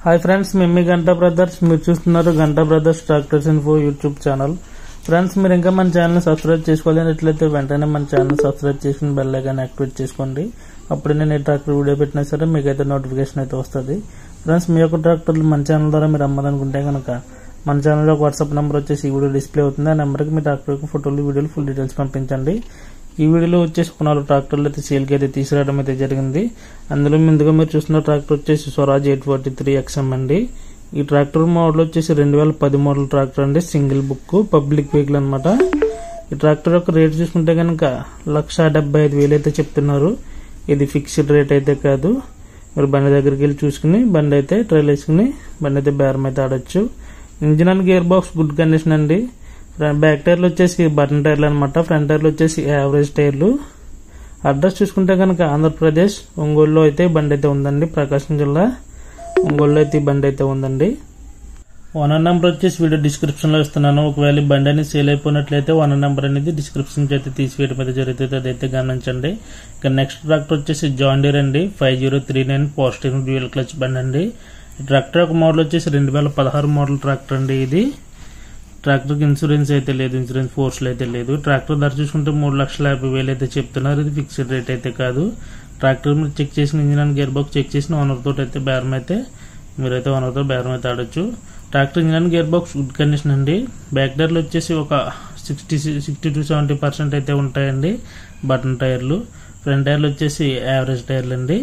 hi friends మేము మీ Ganta brothers మీరు చూస్తున్నారు Ganta brothers tractors info YouTube channel friends మీరు ఇంకా మన ఛానల్ సబ్స్క్రైబ్ చేసుకోలేనట్లయితే వెంటనే మన ఛానల్ సబ్స్క్రైబ్ చేసుకుని బెల్ ఐకాన్ యాక్టివేట్ చేసుకోండి అప్పుడు నేను ఏ ట్రాక్టర్ వీడియో పెట్టినా సరే మీకు అయితే నోటిఫికేషన్ అయితే వస్తుంది ఫ్రెండ్స్ మీ యొక్క ట్రాక్టర్లు మన ఛానల్ ద్వారా మీరు అమ్మాలనుకుంటే కనుక మన ఛానల్లో ఒక వాట్సాప్ నెంబర్ వచ్చేసి ఈ వీడియో డిస్ప్లే అవుతుంది ఆ నెంబర్కి మీ ట్రాక్టర్ యొక్క ఫోటోలు వీడియోలు ఫుల్ డీటెయిల్స్ పంపించండి ఈ వీడియోలో వచ్చేసి ఒక నాలుగు ట్రాక్టర్లు అయితే సేల్కి అయితే తీసుకురావడం అయితే జరిగింది అందులో ముందుగా మీరు చూస్తున్న ట్రాక్టర్ వచ్చేసి Swaraj eight forty three XM అండి ఈ ట్రాక్టర్ మోడల్ వచ్చేసి రెండు వేల పది మోడల్ ట్రాక్టర్ అండి సింగిల్ బుక్ పబ్లిక్ వెహికల్ అనమాట ఈ ట్రాక్టర్ యొక్క రేట్ చూసుకుంటే కనుక లక్ష డెబ్బై ఐదు వేలు అయితే చెప్తున్నారు ఇది ఫిక్స్డ్ రేట్ అయితే కాదు మీరు బండి దగ్గరికి వెళ్ళి చూసుకుని బండి అయితే ట్రైల్ వేసుకుని బండి అయితే బేరం అయితే ఆడొచ్చు engine and gear box good condition అండి ఫ్రంట్ బ్యాక్ టైర్లు వచ్చేసి బటన్ టైర్లు అనమాట ఫ్రంట్ టైర్లు వచ్చేసి యావరేజ్ టైర్లు అడ్రస్ చూసుకుంటే కనుక ఆంధ్రప్రదేశ్ ఒంగోలులో అయితే బండి అయితే ఉందండి ప్రకాశం జిల్లా ఒంగోలులో అయితే ఈ బండి అయితే ఉందండి ఓనర్ నెంబర్ వచ్చేసి వీడియో డిస్క్రిప్షన్ లో ఇస్తున్నాను ఒకవేళ ఈ బండి అనేది సేల్ అయిపోయినట్లయితే ఓనర్ నెంబర్ అనేది డిస్క్రిప్షన్ నుంచి అయితే తీసివేయడం అయితే జరుగుతుంది అదైతే గమనించండి ఇక నెక్స్ట్ ట్రాక్టర్ వచ్చేసి జాన్ డీర్ అండి five zero three nine positive dual clutch బండి అండి ఈ ట్రాక్టర్ యొక్క మోడల్ వచ్చేసి రెండు వేల పదహారు మోడల్ ట్రాక్టర్ అండి ఇది ట్రాక్టర్కి ఇన్సూరెన్స్ అయితే లేదు ఇన్సూరెన్స్ ఫోర్స్లో అయితే లేదు ట్రాక్టర్ ధర చూసుకుంటే మూడు లక్షల యాభై వేలు అయితే చెప్తున్నారు ఇది ఫిక్స్డ్ రేట్ అయితే కాదు ట్రాక్టర్ మీరు చెక్ చేసిన engine and gear box check చేసిన ఓనర్ తోటి అయితే బేరం అయితే మీరైతే ఓనర్తో బేరం అయితే ఆడొచ్చు tractor engine and gear box good condition అండి బ్యాక్ టైర్లు వచ్చేసి ఒక sixty sixty to seventy percent అయితే ఉంటాయండి బటన్ టైర్లు ఫ్రంట్ టైర్లు వచ్చేసి యావరేజ్ టైర్లు అండి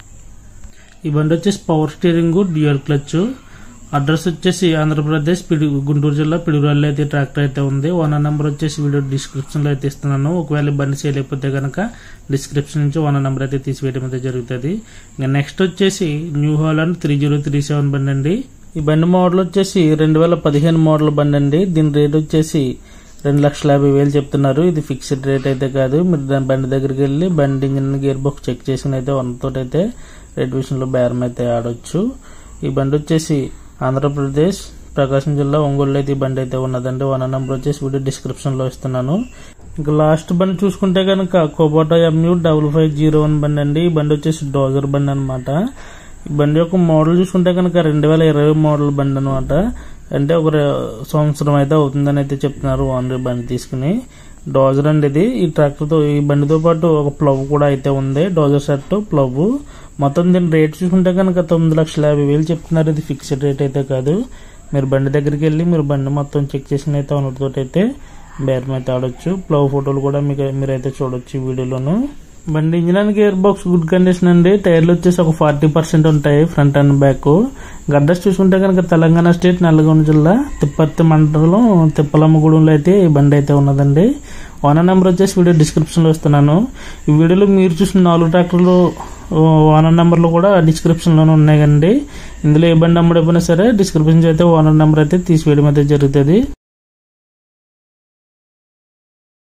ఈ బండి వచ్చేసి power steering dual clutch address వచ్చేసి ఆంధ్రప్రదేశ్ పిడి గుంటూరు జిల్లా పిడుగురాల్లో అయితే ట్రాక్టర్ అయితే ఉంది ఓనర్ నెంబర్ వచ్చేసి వీడియో డిస్క్రిప్షన్ లో అయితే ఇస్తున్నాను ఒకవేళ ఈ బండి సేల్ అయిపోతే కనుక డిస్క్రిప్షన్ నుంచి ఓనర్ నెంబర్ అయితే తీసివేయడం అయితే జరుగుతుంది ఇంకా నెక్స్ట్ వచ్చేసి New Holland three zero three seven బండి అండి ఈ బండి మోడల్ వచ్చేసి రెండు వేల పదిహేను మోడల్ బండి అండి దీని రేట్ వచ్చేసి రెండు లక్షల యాభై వేలు చెప్తున్నారు ఇది ఫిక్స్డ్ రేట్ అయితే కాదు మీరు దాని బండి దగ్గరికి వెళ్ళి బండి ఇంజిన్ గేర్ బాక్స్ చెక్ చేసుకుని అయితే వన్తో అయితే రేట్ విషయంలో బేరం అయితే ఆడొచ్చు ఈ బండి వచ్చేసి ఆంధ్రప్రదేశ్ ప్రకాశం జిల్లా ఒంగోలు అయితే ఈ బండి అయితే ఉన్నదండి వన్ నెంబర్ వచ్చేసి వీడియో డిస్క్రిప్షన్ లో ఇస్తున్నాను ఇంకా లాస్ట్ బండి చూసుకుంటే కనుక Kubota MU double five zero one బండి అండి ఈ బండి వచ్చేసి డోజర్ బండి అనమాట ఈ బండి యొక్క మోడల్ చూసుకుంటే కనుక రెండు వేల ఇరవై మోడల్ బండి అనమాట అంటే ఒక సంవత్సరం అయితే అవుతుందని అయితే చెప్తున్నారు ఓనర్ బండి తీసుకుని డోజర్ అండి ఇది ఈ ట్రాక్టర్ తో ఈ బండితో పాటు ఒక ప్లవ్ కూడా అయితే ఉంది డోజర్ సెట్ ప్లవ్ మొత్తం దీని రేట్ చూసుకుంటే కనుక తొమ్మిది లక్షల యాభై వేలు చెప్తున్నారు ఇది ఫిక్స్డ్ రేట్ అయితే కాదు మీరు బండి దగ్గరికి వెళ్ళి మీరు బండి మొత్తం చెక్ చేసిన అయితే ఓనర్తో అయితే బేరం అయితే ఆడొచ్చు ప్లవ్ ఫోటోలు కూడా మీకు మీరైతే చూడొచ్చు ఈ వీడియోలోను బండి engine and gear box good condition అండి టైర్లు వచ్చేసి ఒక ఫార్టీ పర్సెంట్ ఉంటాయి ఫ్రంట్ అండ్ బ్యాక్ గడ్డస్ చూసుకుంటే కనుక తెలంగాణ స్టేట్ నల్గొండ జిల్లా తిప్పర్తి మండలం తిప్పలమ్మగూడెంలో అయితే ఈ బండి అయితే ఉన్నదండి ఓనర్ నెంబర్ వచ్చేసి వీడియో డిస్క్రిప్షన్లో ఇస్తున్నాను ఈ వీడియోలో మీరు చూసిన నాలుగు ట్రాక్టర్లు ఓనర్ నెంబర్లు కూడా డిస్క్రిప్షన్లోనే ఉన్నాయి కండి ఇందులో ఏ బండి అమ్ముడైపోయినా సరే డిస్క్రిప్షన్ అయితే ఓనర్ నెంబర్ అయితే తీసివేయడం అయితే జరుగుతుంది